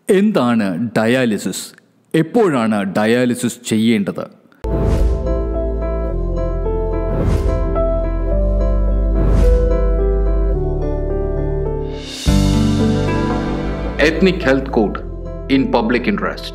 എന്താണ് ഡയാലിസിസ് എപ്പോഴാണ് ഡയാലിസിസ് ചെയ്യേണ്ടത് ethnic health code in public interest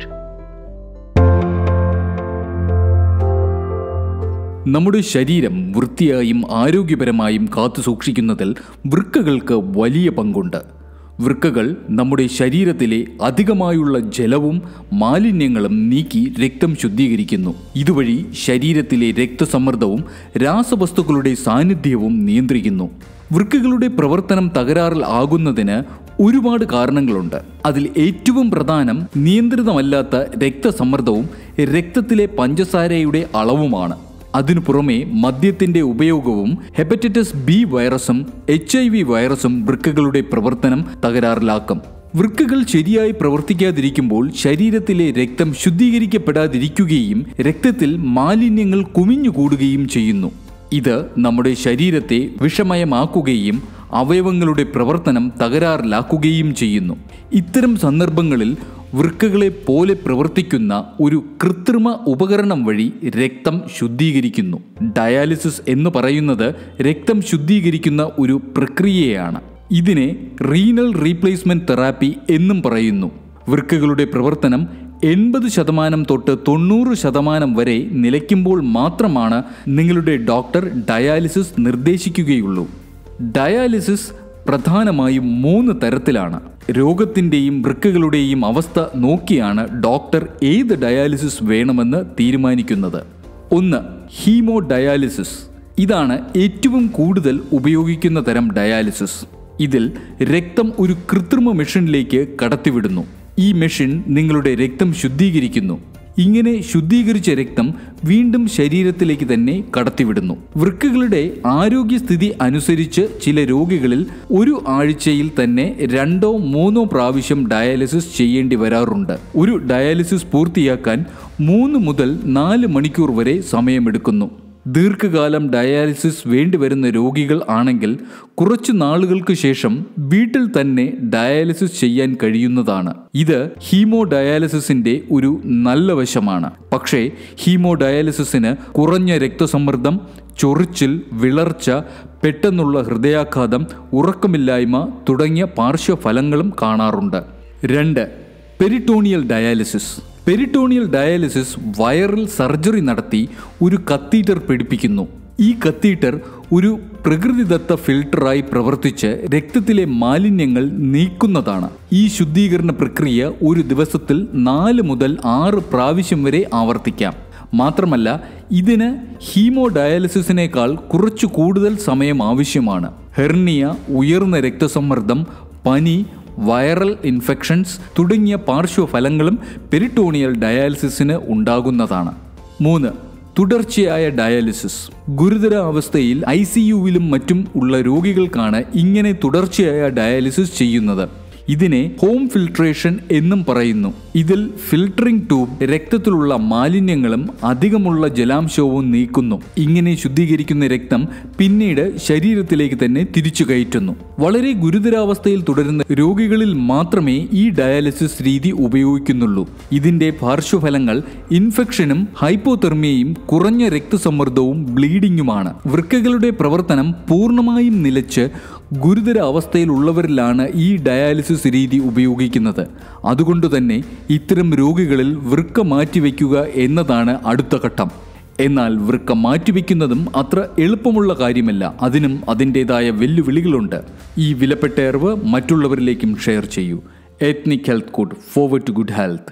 നമ്മുടെ ശരീരം വൃത്തിയായും ആരോഗ്യപരമായും കാത്തു സൂക്ഷിക്കുന്നതിൽ വൃക്കകൾക്ക് വലിയ പങ്കുണ്ട് വൃക്കകൾ നമ്മുടെ ശരീരത്തിലെ അധികമായുള്ള ജലവും മാലിന്യങ്ങളും നീക്കി രക്തം ശുദ്ധീകരിക്കുന്നു ഇതുവഴി ശരീരത്തിലെ രക്തസമ്മർദ്ദവും രാസവസ്തുക്കളുടെ സാന്നിധ്യവും നിയന്ത്രിക്കുന്നു വൃക്കകളുടെ പ്രവർത്തനം തകരാറിൽ ആകുന്നതിന് ഒരുപാട് കാരണങ്ങളുണ്ട് അതിൽ ഏറ്റവും പ്രധാനം നിയന്ത്രിതമല്ലാത്ത രക്തസമ്മർദ്ദവും രക്തത്തിലെ പഞ്ചസാരയുടെ അളവുമാണ് അതിനു പുറമെ മദ്യത്തിന്റെ ഉപയോഗവും ഹെപ്പറ്റൈറ്റിസ് ബി വൈറസും എച്ച് ഐ വി വൈറസും വൃക്കകളുടെ പ്രവർത്തനം തകരാറിലാക്കും വൃക്കകൾ ശരിയായി പ്രവർത്തിക്കാതിരിക്കുമ്പോൾ ശരീരത്തിലെ രക്തം ശുദ്ധീകരിക്കപ്പെടാതിരിക്കുകയും രക്തത്തിൽ മാലിന്യങ്ങൾ കുമിഞ്ഞുകൂടുകയും ചെയ്യുന്നു ഇത് നമ്മുടെ ശരീരത്തെ വിഷമയമാക്കുകയും അവയവങ്ങളുടെ പ്രവർത്തനം തകരാറിലാക്കുകയും ചെയ്യുന്നു ഇത്തരം സന്ദർഭങ്ങളിൽ വൃക്കകളെ പോലെ പ്രവർത്തിക്കുന്ന ഒരു കൃത്രിമ ഉപകരണം വഴി രക്തം ശുദ്ധീകരിക്കുന്നു ഡയാലിസിസ് എന്ന് പറയുന്നത് രക്തം ശുദ്ധീകരിക്കുന്ന ഒരു പ്രക്രിയയാണ് ഇതിനെ റീനൽ റീപ്ലേസ്മെന്റ് തെറാപ്പി എന്നും പറയുന്നു വൃക്കകളുടെ പ്രവർത്തനം എൺപത് ശതമാനം തൊട്ട് തൊണ്ണൂറ് ശതമാനം വരെ നിലയ്ക്കുമ്പോൾ മാത്രമാണ് നിങ്ങളുടെ ഡോക്ടർ ഡയാലിസിസ് നിർദ്ദേശിക്കുകയുള്ളൂ ഡയാലിസിസ് പ്രധാനമായും മൂന്ന് തരത്തിലാണ് രോഗത്തിൻ്റെയും വൃക്കകളുടെയും അവസ്ഥ നോക്കിയാണ് ഡോക്ടർ ഏത് ഡയാലിസിസ് വേണമെന്ന് തീരുമാനിക്കുന്നത് ഒന്ന് ഹീമോ ഡയാലിസിസ് ഇതാണ് ഏറ്റവും കൂടുതൽ ഉപയോഗിക്കുന്ന തരം ഡയാലിസിസ് ഇതിൽ രക്തം ഒരു കൃത്രിമ മെഷീനിലേക്ക് കടത്തിവിടുന്നു ഈ മെഷീൻ നിങ്ങളുടെ രക്തം ശുദ്ധീകരിക്കുന്നു ഇങ്ങനെ ശുദ്ധീകരിച്ച രക്തം വീണ്ടും ശരീരത്തിലേക്ക് തന്നെ കടത്തിവിടുന്നു വൃക്കകളുടെ ആരോഗ്യസ്ഥിതി അനുസരിച്ച് ചില രോഗികളിൽ ഒരു ആഴ്ചയിൽ തന്നെ രണ്ടോ മൂന്നോ പ്രാവശ്യം ഡയാലിസിസ് ചെയ്യേണ്ടി വരാറുണ്ട് ഒരു ഡയാലിസിസ് പൂർത്തിയാക്കാൻ മൂന്ന് മുതൽ നാല് മണിക്കൂർ വരെ സമയമെടുക്കുന്നു ദീർഘകാലം ഡയാലിസിസ് വേണ്ടിവരുന്ന രോഗികൾ ആണെങ്കിൽ കുറച്ചു നാളുകൾക്ക് ശേഷം വീട്ടിൽ തന്നെ ഡയാലിസിസ് ചെയ്യാൻ കഴിയുന്നതാണ് ഇത് ഹീമോ ഡയാലിസിസിന്റെ ഒരു നല്ല വശമാണ് പക്ഷേ ഹീമോ ഡയാലിസിസിന് കുറഞ്ഞ രക്തസമ്മർദ്ദം ചൊറിച്ചിൽ വിളർച്ച പെട്ടെന്നുള്ള ഹൃദയാഘാതം ഉറക്കമില്ലായ്മ തുടങ്ങിയ പാർശ്വഫലങ്ങളും കാണാറുണ്ട് രണ്ട് പെരിട്ടോണിയൽ ഡയാലിസിസ് പെരിട്ടോണിയൽ ഡയാലിസിസ് വയറിൽ സർജറി നടത്തി ഒരു കത്തീറ്റർ പിടിപ്പിക്കുന്നു ഈ കത്തീറ്റർ ഒരു പ്രകൃതിദത്ത ഫിൽട്ടറായി പ്രവർത്തിച്ച് രക്തത്തിലെ മാലിന്യങ്ങൾ നീക്കുന്നതാണ് ഈ ശുദ്ധീകരണ പ്രക്രിയ ഒരു ദിവസത്തിൽ നാല് മുതൽ ആറ് പ്രാവശ്യം വരെ ആവർത്തിക്കാം മാത്രമല്ല ഇതിന് ഹീമോ ഡയാലിസിസിനേക്കാൾ കുറച്ചു കൂടുതൽ സമയം ആവശ്യമാണ് ഹെർണിയ ഉയർന്ന രക്തസമ്മർദ്ദം പനി വൈറൽ ഇൻഫെക്ഷൻസ് തുടങ്ങിയ പാർശ്വഫലങ്ങളും പെരിട്ടോണിയൽ ഡയാലിസിസിന് ഉണ്ടാകുന്നതാണ് മൂന്ന് തുടർച്ചയായ ഡയാലിസിസ് ഗുരുതരാവസ്ഥയിൽ ഐ സി യുവിലും മറ്റും ഉള്ള രോഗികൾക്കാണ് ഇങ്ങനെ തുടർച്ചയായ ഡയാലിസിസ് ചെയ്യുന്നത് ഇതിനെ ഹോം ഫിൽട്രേഷൻ എന്നും പറയുന്നു ഇതിൽ ഫിൽട്ടറിംഗ് ട്യൂബ് രക്തത്തിലുള്ള മാലിന്യങ്ങളും അധികമുള്ള ജലാംശവും നീക്കുന്നു ഇങ്ങനെ ശുദ്ധീകരിക്കുന്ന രക്തം പിന്നീട് ശരീരത്തിലേക്ക് തന്നെ തിരിച്ചു കയറ്റുന്നു വളരെ ഗുരുതരാവസ്ഥയിൽ തുടരുന്ന രോഗികളിൽ മാത്രമേ ഈ ഡയാലിസിസ് രീതി ഉപയോഗിക്കുന്നുള്ളൂ ഇതിന്റെ പാർശ്വഫലങ്ങൾ ഇൻഫെക്ഷനും ഹൈപ്പോതെർമിയയും കുറഞ്ഞ രക്തസമ്മർദ്ദവും ബ്ലീഡിങ്ങുമാണ് വൃക്കകളുടെ പ്രവർത്തനം പൂർണ്ണമായും നിലച്ച് ഗുരുതര അവസ്ഥയിലുള്ളവരിലാണ് ഈ ഡയാലിസിസ് രീതി ഉപയോഗിക്കുന്നത് അതുകൊണ്ട് തന്നെ ഇത്തരം രോഗികളിൽ വൃക്ക മാറ്റിവെക്കുക എന്നതാണ് അടുത്ത ഘട്ടം എന്നാൽ വൃക്ക മാറ്റിവെക്കുന്നതും അത്ര എളുപ്പമുള്ള കാര്യമല്ല അതിനും അതിൻ്റെതായ വെല്ലുവിളികളുണ്ട് ഈ വിലപ്പെട്ട അറിവ് മറ്റുള്ളവരിലേക്കും ഷെയർ ചെയ്യൂ ethnic health code forward to good health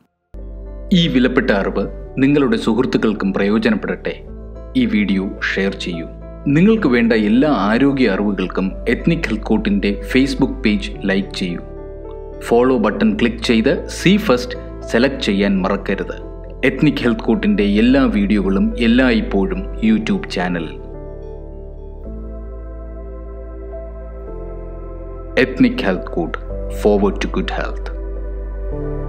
ഈ വിലപ്പെട്ട അറിവ് നിങ്ങളുടെ സുഹൃത്തുക്കൾക്കും പ്രയോജനപ്പെടട്ടെ ഈ വീഡിയോ ഷെയർ ചെയ്യൂ നിങ്ങൾക്ക് വേണ്ട എല്ലാ ആരോഗ്യ അറിവുകൾക്കും എത്നിക് ഹെൽത്ത് കോട്ടിൻ്റെ ഫേസ്ബുക്ക് പേജ് ലൈക്ക് ചെയ്യൂ ഫോളോ ബട്ടൺ ക്ലിക്ക് ചെയ്ത് സി ഫസ്റ്റ് സെലക്ട് ചെയ്യാൻ മറക്കരുത് എത്നിക് ഹെൽത്ത് കോട്ടിൻ്റെ എല്ലാ വീഡിയോകളും എല്ലാ ഇപ്പോഴും യൂട്യൂബ് ചാനലിൽ ethnic health code forward to good health